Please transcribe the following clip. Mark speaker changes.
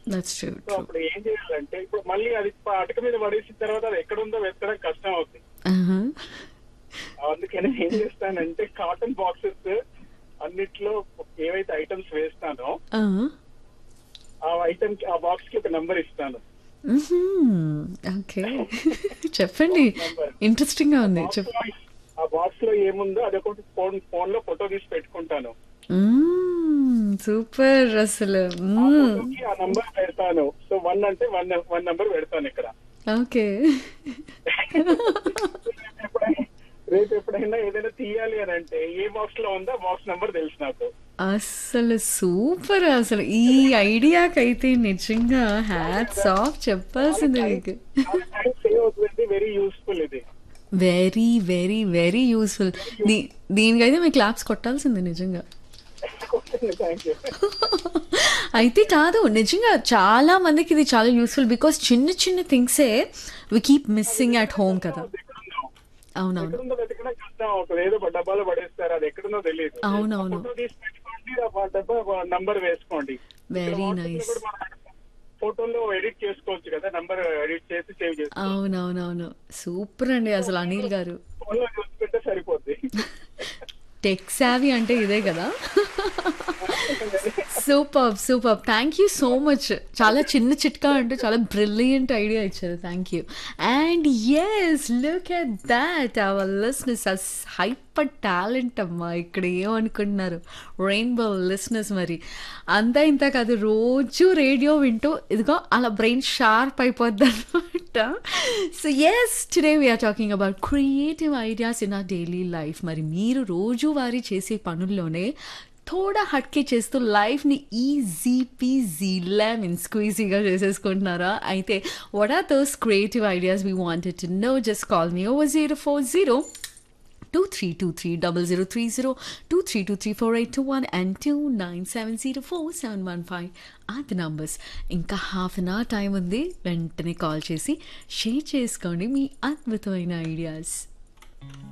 Speaker 1: That's true
Speaker 2: so అప్పుడు ఏం చేయాలంటే ఇప్పుడు మళ్ళీ అది ప- అటక మీద పడేసిన తర్వాత అది ఎక్కడుందో వెతకడం కష్టం అవుతుంది అందుకని ఏం చేస్తానంటే కాటన్ బాక్సెస్ అన్నిట్లో ఏవైతే ఐటమ్స్ వేస్తానో ఆ ఐటమ్ ఆ బాక్స్ కి ఒక నంబర్ ఇస్తాను
Speaker 1: ఓకే చెప్పండి ఇంట్రెస్టింగ్ గా ఉంది
Speaker 2: Box
Speaker 1: చెప్
Speaker 2: లో- ఆ బాక్స్ లో ఏముందో అదొకటి ఫోన్ ఫోన్ లో ఫోటో తీసి పెట్టుకుంటాను
Speaker 1: సూపర్ అసలు
Speaker 2: ఆ ఫోటోకి ఆ నంబర్ పెడతాను సో వన్ అంటే వన్ వన్ నంబర్ పెడతాను ఇక్కడ
Speaker 1: ఓకే
Speaker 2: ఎప్పుడైనా రేపు ఎప్పుడైనా ఏదైనా తీయాలి అని అంటే ఏ బాక్స్ లో ఉందో బాక్స్ నంబర్ తెలుసు నాకు
Speaker 1: అసలు సూపర్ అసలు ఈ ఐడియాకైతే నిజంగా హ్యాట్స్ ఆఫ్ చెప్పాల్సిందే మీకు
Speaker 2: టైం సేవ్ అవుతుంది వెరీ యూస్ఫుల్ ఇది
Speaker 1: వెరీ వెరీ వెరీ యూస్ఫుల్ దీ దీనికైతే మీకు క్లాప్స్ కొట్టాల్సిందే నిజంగా
Speaker 2: థ్యాంక్ యూ
Speaker 1: అయితే కాదు నిజంగా చాలా మందికి ఇది చాలా యూస్ఫుల్ బికాస్ చిన్న చిన్న థింగ్సే we keep missing at home కదా అవునవును
Speaker 2: ఎక్కడుందో వెతకడం కష్టం అవుతుంది ఏదో ఒక డబ్బాలో పడేస్తారు అది ఎక్కడుందో తెలియదు
Speaker 1: అవునవును.
Speaker 2: ఫోటో తీసి పెట్టుకోండి ఆ డబ్బా నంబర్ వేసుకోండి
Speaker 1: వెరీ నైస్
Speaker 2: ఫోటోలో ఎడిట్ చేసుకోవచ్చు కదా నంబర్ ఎడిట్ చేసి సేవ్ చేసి
Speaker 1: అవునవునవును సూపర్ అండి అసలు అనిల్ గారు
Speaker 2: ఫోన్ లో చూసుకుంటే సరిపోద్ది
Speaker 1: టెక్ సావి అంటే ఇదే కదా super super thank you so much చాలా చిన్న చిట్కా అంటే చాలా బ్రిలియంట్ ఐడియా ఇచ్చారు thank you and yes look at that our listeners hyper talent అమ్మా ఇక్కడ ఏమనుకుంటున్నారు రెయిన్బో లిస్నెస్ మరి అంతా ఇంత కాదు రోజు రేడియో వింటూ ఇదిగో అలా బ్రెయిన్ షార్ప్ అయిపోద్ది అనమాట so yes today we're talking about creative ideas in a daily life మరి మీరు రోజువారీ చేసే పనుల్లోనే థోడా హట్కే చేస్తూ లైఫ్ని ఈజీ పీజీ లెమన్ స్క్వీజీగా చేసేసుకుంటున్నారా అయితే what are those creative ideas we wanted to know just call me over zero four zero two three two three double zero three zero two three two three four eight two one and two nine seven zero four seven one five అది numbers ఇంకా half an hour time ఉంది వెంటనే call చేసి share చేసుకోండి మీ అద్భుతమైన ideas